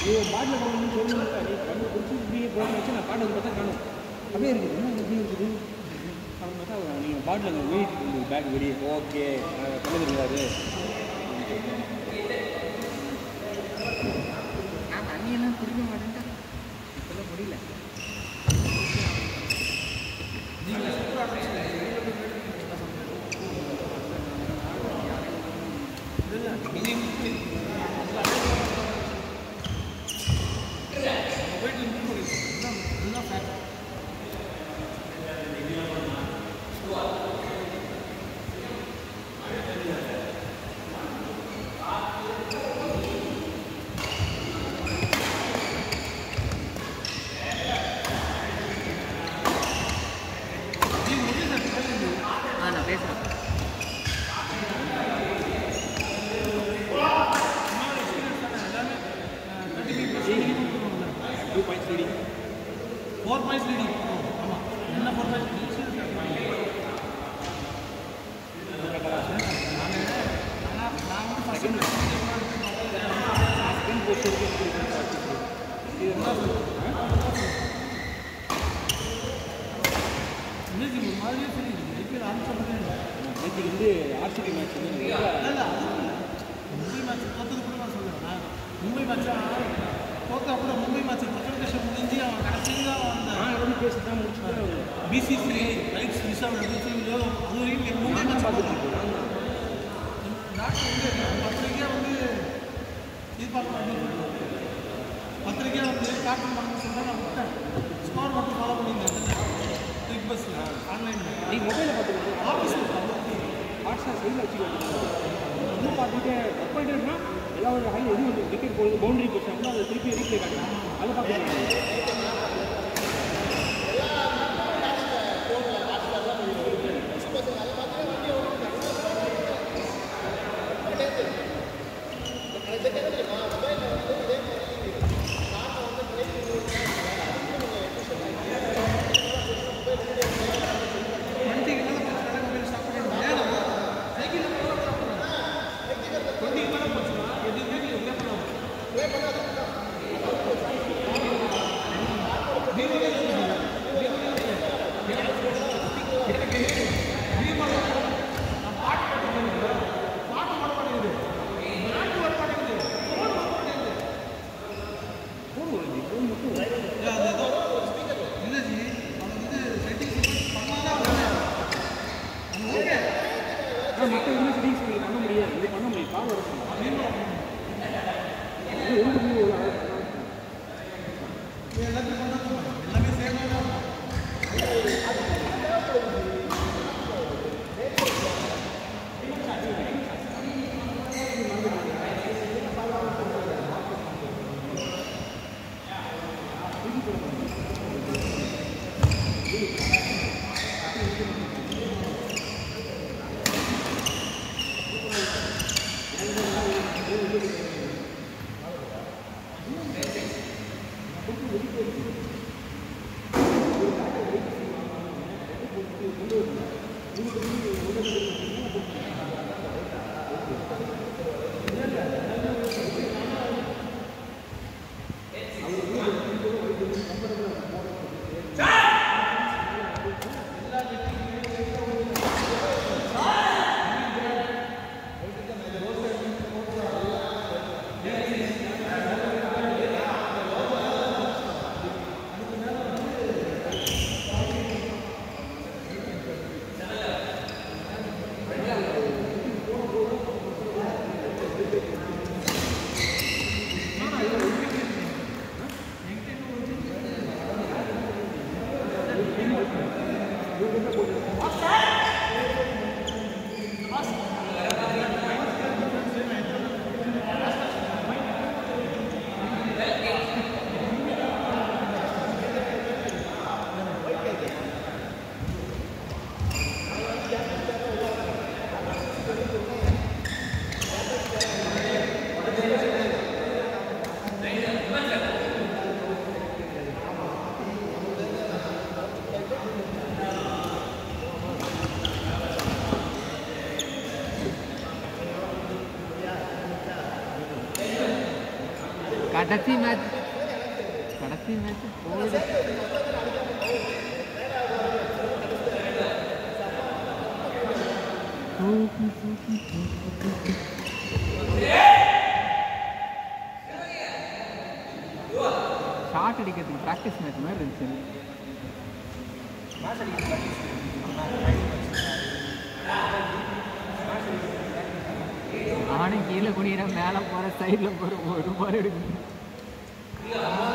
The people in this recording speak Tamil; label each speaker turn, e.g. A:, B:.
A: ஐயோ பாட்டில் கவர்மெண்ட் சொல்லணும்ல நீ கண்ணு பிடிச்சி இப்படியே போன வச்சு நான் பாட்டில் பார்த்தா காணும் அப்படியே இருக்குது என்ன இப்படி இருக்குது அப்படின்னு பார்த்தா நீங்கள் பாட்டில் வெயிட் பேக் வெளியே ஓகே பண்ணுறாரு நான் தண்ணியெல்லாம் குடிக்க மாட்டேன்ட்டா இப்போல்லாம் முடியல ஆ நான் பேசுகிறேன் two points leading
B: four points leading ஆமாம் என்ன ஃபோர் பாயிண்ட்ஸ் லீடிங் நான் வந்து ஃபஸ்ட்
A: செகண்ட் பொசிஷனுக்கு இது என்ன
B: இன்னைக்கு ஒரு மாதிரியே தெரியுது ஐபிஎல் ஆரம்பிச்சோடனே
A: நேற்றுக்கு வந்து ஆர்சிபி மேட்ச் வந்து
B: இல்லை இல்லை அது இல்லை. மும்பை மேட்ச் தோத்தது கூட நான் சொல்லுவேன் நான் மும்பை மேட்ச் தோத்த அப்புறம் மும்பை மேட்ச் பிரசன்டேஷன் முடிஞ்சு அவன் கடைசியில் அந்த
A: நான் வந்து பேசி தான் முடிச்சுட்டு
B: பிசிசிஐ ரைட்ஸ் ரிசர்வ் எடுத்து அது வரைக்கும் மும்பை மேட்ச் பார்த்துட்டு டாக்டர் வந்து பத்திரிக்கையாக வந்து இது பார்க்கணும் பத்திரிக்கையாக வந்து கார்ட்டூன் பண்ணணும்னு சொல்லிட்டு நான் விட்டேன் ஸ்கோர் மட்டும் ஃபாலோ பண்ணியிருந்தேன் பிக் பஸ்ஸில் ஆன்லைனில்
A: நீ மொபைலில் பார்த்துக்கோ
B: ஆஃபீஸில்
A: ஹாட் ஸ்டார் சைடில் வச்சுக்கோ இன்னும் பார்த்துட்டு ஒர்க் பண்ணிட்டுனா எல்லாம் ஒரு ஹை எதுவும் விக்கெட் போகுது பவுண்டரி போச்சாங்கன்னா அதை திருப்பி ரீப்ளே காட்டுறேன் அதை பார்த்துக்கலாம்
B: வண்டிக்கு மேலே போச்சு மொபைல் ஸ்டாப் பண்ணியிருந்தேன் சைக்கிள் மேலே சாப்பிட்றேன் வண்டிக்கு மேலே போச்சுன்னா எதுவுமே நீங்கள் ப்ளே பண்ணலாம் பாட்டு வர மாட்டேங்குது பாட்டு வர மாட்டேங்குது ஃபோன் வர மாட்டேங்குது
A: ஃபோன் வருது ஃபோன் மட்டும்
B: இல்ல, அது ஏதோ இல்லை ஜி அது வந்து செட்டிங்ஸ் பண்ணாதான் வருது அது ஓகே
A: ஆனால் மற்ற எதுவுமே செட்டிங்ஸ் நீங்கள் பண்ண முடியாது இது பண்ண முடியும் கால் வர சொன்னா. இது ஒன்று புள்ளி ஒரு அளவு பண்ணலாம்.
B: எல்லாத்தையும் பண்ணா போதும். எல்லாமே சேமாக தான் இருக்கும்.
A: கொடுத்து வெளியே போயிருக்கு
C: கடைசி மேட்ச் கடைசி மேட்ச் போகுது ஷார்ட் அடிக்கிறதுக்கு ப்ராக்டிஸ் மேட்ச் மாதிரி இருந்துச்சு நானும் கீழே குடிக்கிறேன் மேலே போகிற சைடில் போகிற ஒரு பால் எடுக்கணும்